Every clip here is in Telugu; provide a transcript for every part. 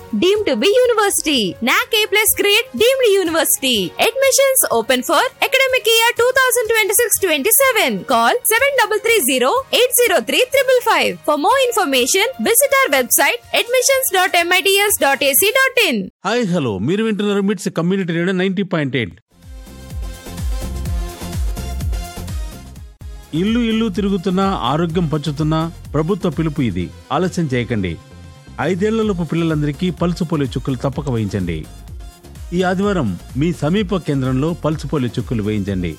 deemed to be university. NAC A plus grade deemed university. Admissions open for academic year 2026-27. Call 7330-803-555. For more information, visit our website admissions.mits.ac.in. Hi hello మీరు వింటున్నారు MITS community radio ninety point eight ఇల్లు ఇల్లు తిరుగుతున్నా ఆరోగ్యం పంచుతున్నా ప్రభుత్వ పిలుపు ఇది ఆలస్యం చేయకండి ఐదేళ్లలోపు పిల్లలందరికీ పల్సు పోలియో చుక్కలు తప్పక వేయించండి ఈ ఆదివారం మీ సమీప కేంద్రంలో పల్సు పోలియో చుక్కలు వేయించండి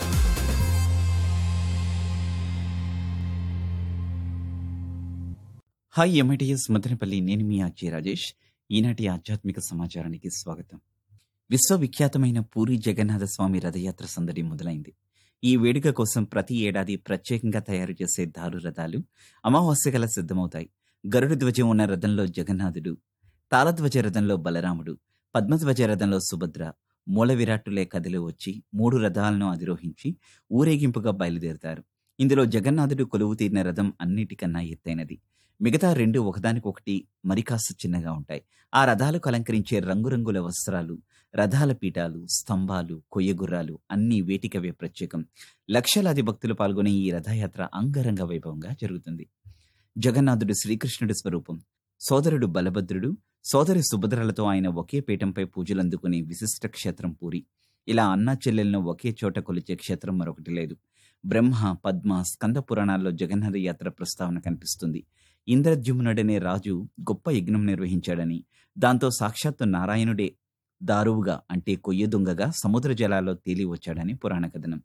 హాయ్ ఎంఐటిఎస్ మదనపల్లి నేను మీ ఆర్జే రాజేష్ ఈనాటి ఆధ్యాత్మిక సమాచారానికి స్వాగతం విశ్వవిఖ్యాతమైన పూరి జగన్నాథ స్వామి రథయాత్ర సందడి మొదలైంది ఈ వేడుక కోసం ప్రతి ఏడాది ప్రత్యేకంగా తయారు చేసే దారు రథాలు అమావాస్య గల సిద్ధమవుతాయి గరుడ ధ్వజం ఉన్న రథంలో జగన్నాథుడు తాళధ్వజ రథంలో బలరాముడు పద్మధ్వజ రథంలో సుభద్ర మూల విరాట్టులే కదిలి వచ్చి మూడు రథాలను అధిరోహించి ఊరేగింపుగా బయలుదేరుతారు ఇందులో జగన్నాథుడు కొలువు తీరిన రథం అన్నిటికన్నా ఎత్తైనది మిగతా రెండు ఒకదానికొకటి మరి కాస్త చిన్నగా ఉంటాయి ఆ రథాలకు అలంకరించే రంగురంగుల వస్త్రాలు రథాల పీఠాలు స్తంభాలు కొయ్యగుర్రాలు అన్నీ వేటికవే ప్రత్యేకం లక్షలాది భక్తులు పాల్గొనే ఈ రథయాత్ర అంగరంగ వైభవంగా జరుగుతుంది జగన్నాథుడు శ్రీకృష్ణుడి స్వరూపం సోదరుడు బలభద్రుడు సోదరి సుభద్రలతో ఆయన ఒకే పీఠంపై పూజలందుకునే విశిష్ట క్షేత్రం పూరి ఇలా అన్నా చెల్లెలను ఒకే చోట కొలిచే క్షేత్రం మరొకటి లేదు బ్రహ్మ పద్మ స్కంద పురాణాల్లో జగన్నాథ యాత్ర ప్రస్తావన కనిపిస్తుంది ఇంద్రద్యుమ్నుడనే రాజు గొప్ప యజ్ఞం నిర్వహించాడని దాంతో సాక్షాత్తు నారాయణుడే దారువుగా అంటే కొయ్య దొంగగా సముద్ర జలాల్లో తేలి వచ్చాడని పురాణ కథనం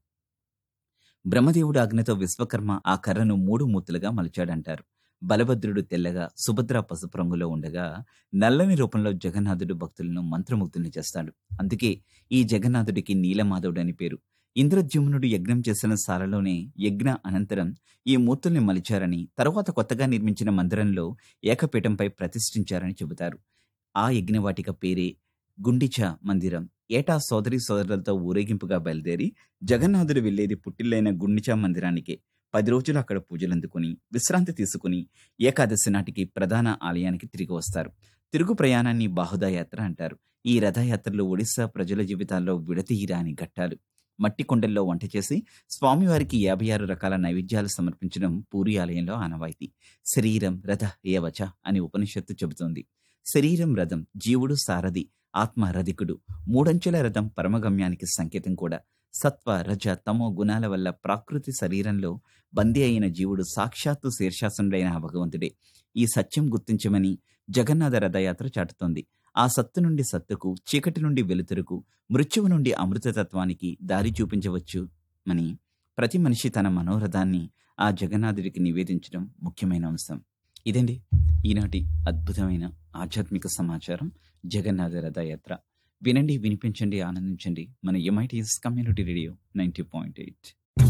బ్రహ్మదేవుడు ఆజ్ఞతో విశ్వకర్మ ఆ కర్రను మూడు మూతులుగా మలిచాడంటారు బలభద్రుడు తెల్లగా సుభద్ర పసుపు రంగులో ఉండగా నల్లని రూపంలో జగన్నాథుడు భక్తులను మంత్రముగ్ధుల్ని చేస్తాడు అందుకే ఈ జగన్నాథుడికి నీలమాధవుడు అని పేరు ఇంద్రద్యుమ్నుడు యజ్ఞం చేసిన సాలలోనే యజ్ఞ అనంతరం ఈ మూర్తుల్ని మలిచారని తరువాత కొత్తగా నిర్మించిన మందిరంలో ఏకపీఠంపై ప్రతిష్ఠించారని చెబుతారు ఆ యజ్ఞవాటిక పేరే గుండిచ మందిరం ఏటా సోదరి సోదరులతో ఊరేగింపుగా బయలుదేరి జగన్నాథుడు వెళ్లేది పుట్టిల్లైన గుండిచా మందిరానికే పది రోజులు అక్కడ పూజలందుకుని విశ్రాంతి తీసుకుని ఏకాదశి నాటికి ప్రధాన ఆలయానికి తిరిగి వస్తారు తిరుగు ప్రయాణాన్ని బాహుదా యాత్ర అంటారు ఈ రథయాత్రలు ఒడిశా ప్రజల జీవితాల్లో విడతీయరాని ఘట్టాలు మట్టి కుండల్లో వంట చేసి స్వామివారికి యాభై ఆరు రకాల నైవేద్యాలు సమర్పించడం పూరి ఆలయంలో ఆనవాయితీ శరీరం రథ ఏవచ అని ఉపనిషత్తు చెబుతోంది శరీరం రథం జీవుడు సారథి ఆత్మ రధికుడు మూడంచెల రథం పరమగమ్యానికి సంకేతం కూడా సత్వ రజ తమో గుణాల వల్ల ప్రాకృతి శరీరంలో బందీ అయిన జీవుడు సాక్షాత్తు శీర్షాసనుడైన ఆ భగవంతుడే ఈ సత్యం గుర్తించమని జగన్నాథ రథయాత్ర చాటుతోంది ఆ సత్తు నుండి సత్తుకు చీకటి నుండి వెలుతురుకు మృత్యువు నుండి అమృతతత్వానికి దారి చూపించవచ్చు అని ప్రతి మనిషి తన మనోరథాన్ని ఆ జగన్నాథుడికి నివేదించడం ముఖ్యమైన అంశం ఇదండి ఈనాటి అద్భుతమైన ఆధ్యాత్మిక సమాచారం జగన్నాథ రథయాత్ర వినండి వినిపించండి ఆనందించండి మన MITS community radio ninety point eight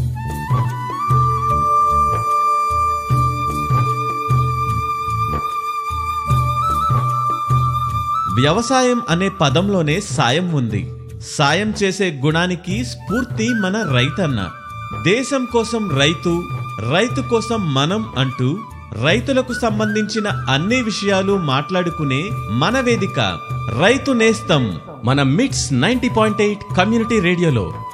వ్యవసాయం అనే పదంలోనే సాయం ఉంది సాయం చేసే గుణానికి స్ఫూర్తి మన రైతన్న దేశం కోసం రైతు రైతు కోసం మనం అంటూ రైతులకు సంబంధించిన అన్ని విషయాలు మాట్లాడుకునే మన వేదిక రైతు నేస్తం మన మిట్స్ నైంటీ పాయింట్ ఎయిట్ కమ్యూనిటీ రేడియోలో